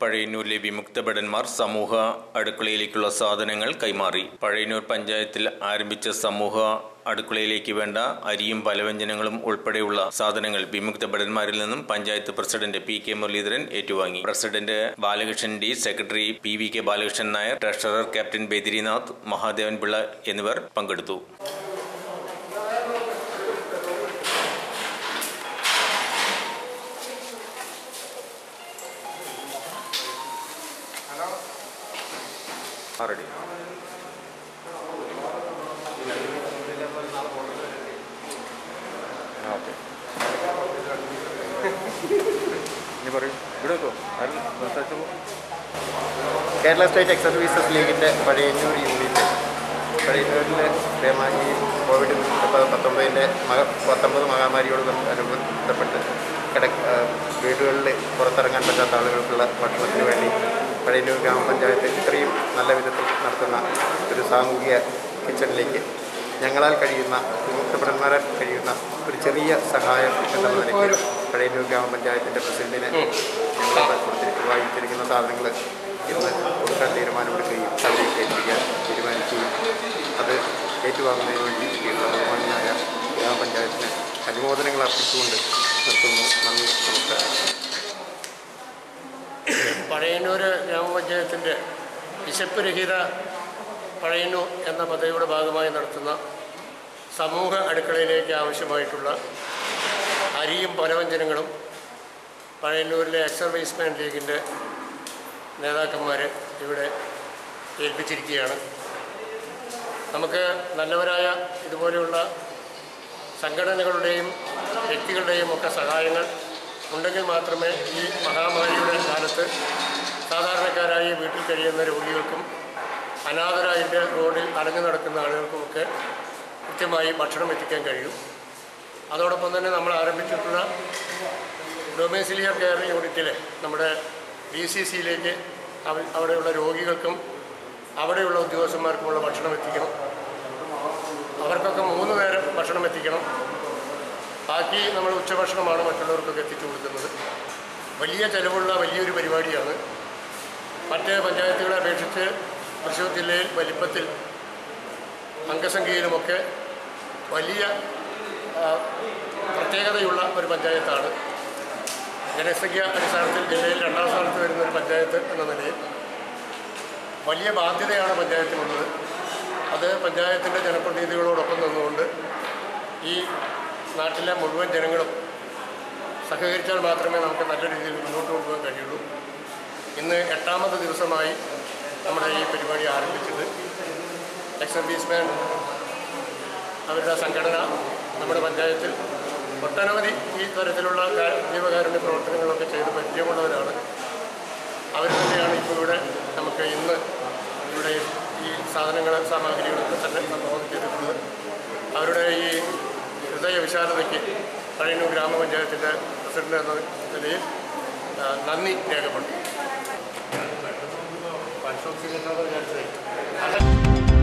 പഴയന്നൂരിലെ വിമുക്ത ഭടന്മാർ സമൂഹ അടുക്കളയിലേക്കുള്ള സാധനങ്ങൾ കൈമാറി പഴയന്നൂർ പഞ്ചായത്തിൽ ആരംഭിച്ച സമൂഹ അടുക്കളയിലേക്ക് വേണ്ട അരിയും പലവ്യഞ്ജനങ്ങളും ഉൾപ്പെടെയുള്ള സാധനങ്ങൾ വിമുക്ത ഭടന്മാരിൽ നിന്നും panchayat president P K Muraleedharan ഏറ്റുവാങ്ങി president Balakrishnan D secretary P V K Balakrishnan Nair treasurer captain Bedrinath Mahadevan Pillai എന്നിവർ പങ്കെടുത്തു ആറടി ആ ഓക്കെ ഇനി പറയൂ ഇവിടെ വെക്കോ ആരും സംസാരിച്ചോ കേരള സ്റ്റേറ്റ് എക്സ് സർവീസസ് ലീഗിൻ്റെ പഴയന്നൂർ യൂണിറ്റ് പഴയന്നൂരിലെ ക്ഷേമാങ്ങി കോവിഡ് പത്തൊമ്പതിൻ്റെ മക പത്തൊമ്പത് മഹാമാരിയോട് അനുബന്ധപ്പെട്ട് കിട ആ, വീടുകളിൽ പുറത്തിറങ്ങാൻ പറ്റാത്ത ആളുകൾക്കുള്ള ഭക്ഷണത്തിന് വേണ്ടി പഴയന്നൂർ ഗ്രാമപഞ്ചായത്ത് ഇത്രയും നല്ല വിധത്തിൽ നടത്തുന്ന ഒരു സാമൂഹിക കിച്ചണിലേക്ക് ഞങ്ങളാൽ കഴിയുന്ന വിമുക്തഭടന്മാരാൽ കഴിയുന്ന ഒരു ചെറിയ സഹായം എന്ന നിലയ്ക്ക് പഴയന്നൂർ ഗ്രാമപഞ്ചായത്തിൻ്റെ പ്രസിഡന്റിനെ ഞങ്ങൾ കൊടുത്തിരിക്കുന്ന വാങ്ങിച്ചിരിക്കുന്ന സാധനങ്ങൾ ഇന്ന് കൊടുക്കാൻ തീരുമാനമെടുക്കുകയും അതിലേക്ക് ഏൽപ്പിക്കാൻ തീരുമാനിക്കുകയും അത് ഏറ്റുവാങ്ങുന്നതിന് വേണ്ടി ഈ ബഹുമാനായ ഗ്രാമപഞ്ചായത്തിന് അനുമോദനങ്ങൾ അർപ്പിച്ചുകൊണ്ട് നിർത്തുന്നു നന്ദി നമസ്കാരം പഴയന്നൂർ ഗ്രാമപഞ്ചായത്തിൻ്റെ വിശപ്പ് രഹിത പഴയന്നൂർ എന്ന പദ്ധതിയുടെ ഭാഗമായി നടത്തുന്ന സമൂഹ അടുക്കളയിലേക്ക് ആവശ്യമായിട്ടുള്ള അരിയും പലവ്യഞ്ജനങ്ങളും പഴയന്നൂരിലെ എക്സ് സർവീസ്മാൻ ലീഗിൻ്റെ നേതാക്കന്മാർ ഇവിടെ ഏൽപ്പിച്ചിരിക്കുകയാണ് നമുക്ക് നല്ലവരായ ഇതുപോലെയുള്ള സംഘടനകളുടെയും വ്യക്തികളുടെയും ഒക്കെ സഹായങ്ങൾ ഉണ്ടെങ്കിൽ മാത്രമേ ഈ മഹാമാരിയുടെ കാലത്ത് സാധാരണക്കാരായി വീട്ടിൽ കഴിയുന്ന രോഗികൾക്കും അനാഥരായിട്ട് റോഡിൽ അടഞ്ഞു നടക്കുന്ന ആളുകൾക്കുമൊക്കെ കൃത്യമായി ഭക്ഷണം എത്തിക്കാൻ കഴിയും അതോടൊപ്പം തന്നെ നമ്മൾ ആരംഭിച്ചിട്ടുള്ള ഡൊമേസിലിയർ കെയർ യൂണിറ്റിൽ നമ്മുടെ ഡി സി സിയിലേക്ക് അവിടെയുള്ള രോഗികൾക്കും അവിടെയുള്ള ഉദ്യോഗസ്ഥന്മാർക്കുമുള്ള ഭക്ഷണം എത്തിക്കണം അവർക്കൊക്കെ മൂന്ന് നേരം ഭക്ഷണം എത്തിക്കണം ബാക്കി നമ്മൾ ഉച്ചഭക്ഷണമാണ് മറ്റുള്ളവർക്കൊക്കെ എത്തിച്ചു കൊടുക്കുന്നത് വലിയ ചെലവുള്ള വലിയൊരു പരിപാടിയാണ് മറ്റ് പഞ്ചായത്തുകളെ അപേക്ഷിച്ച് തൃശ്ശൂർ ജില്ലയിൽ വലിപ്പത്തിൽ അംഗസംഖ്യയിലുമൊക്കെ വലിയ ആ, പ്രത്യേകതയുള്ള ഒരു പഞ്ചായത്താണ് ജനസംഖ്യ അടിസ്ഥാനത്തിൽ ജില്ലയിൽ രണ്ടാം സ്ഥാനത്ത് വരുന്ന ഒരു പഞ്ചായത്ത് എന്ന നിലയിൽ വലിയ ബാധ്യതയാണ് പഞ്ചായത്തിനുള്ളത് അത് പഞ്ചായത്തിൻ്റെ ജനപ്രതിനിധികളോടൊപ്പം നിന്നുകൊണ്ട് ഈ നാട്ടിലെ മുഴുവൻ ജനങ്ങളും സഹകരിച്ചാൽ മാത്രമേ നമുക്ക് നല്ല രീതിയിൽ മുന്നോട്ട് കൊണ്ടുപോകാൻ കഴിയുള്ളൂ ഇന്ന് എട്ടാമത്തെ ദിവസമായി നമ്മുടെ ഈ പരിപാടി ആരംഭിച്ചത് എക്സ് സർവീസ്മാൻ അവരുടെ സംഘടന നമ്മുടെ പഞ്ചായത്തിൽ ഒട്ടനവധി ഈ തരത്തിലുള്ള കാ- ജീവകാരുണ്യ പ്രവർത്തനങ്ങളൊക്കെ ചെയ്ത് പരിചയമുള്ളവരാണ് അവർ തന്നെയാണ് ഇപ്പോൾ ഇവിടെ നമുക്ക് ഇന്ന് ഇവിടെ ഈ സാധനങ്ങൾ സാമഗ്രികളൊക്കെ തന്നെ സംഭാവന ചെയ്തിട്ടുള്ളത് അവരുടെ ഈ ഹൃദയ വിശാലതയ്ക്ക് പഴയന്നൂർ ഗ്രാമപഞ്ചായത്തിൻ്റെ പ്രസിഡന്റ് എന്ന നിലയിൽ ആ, നന്ദി രേഖപ്പെടുത്തുന്നു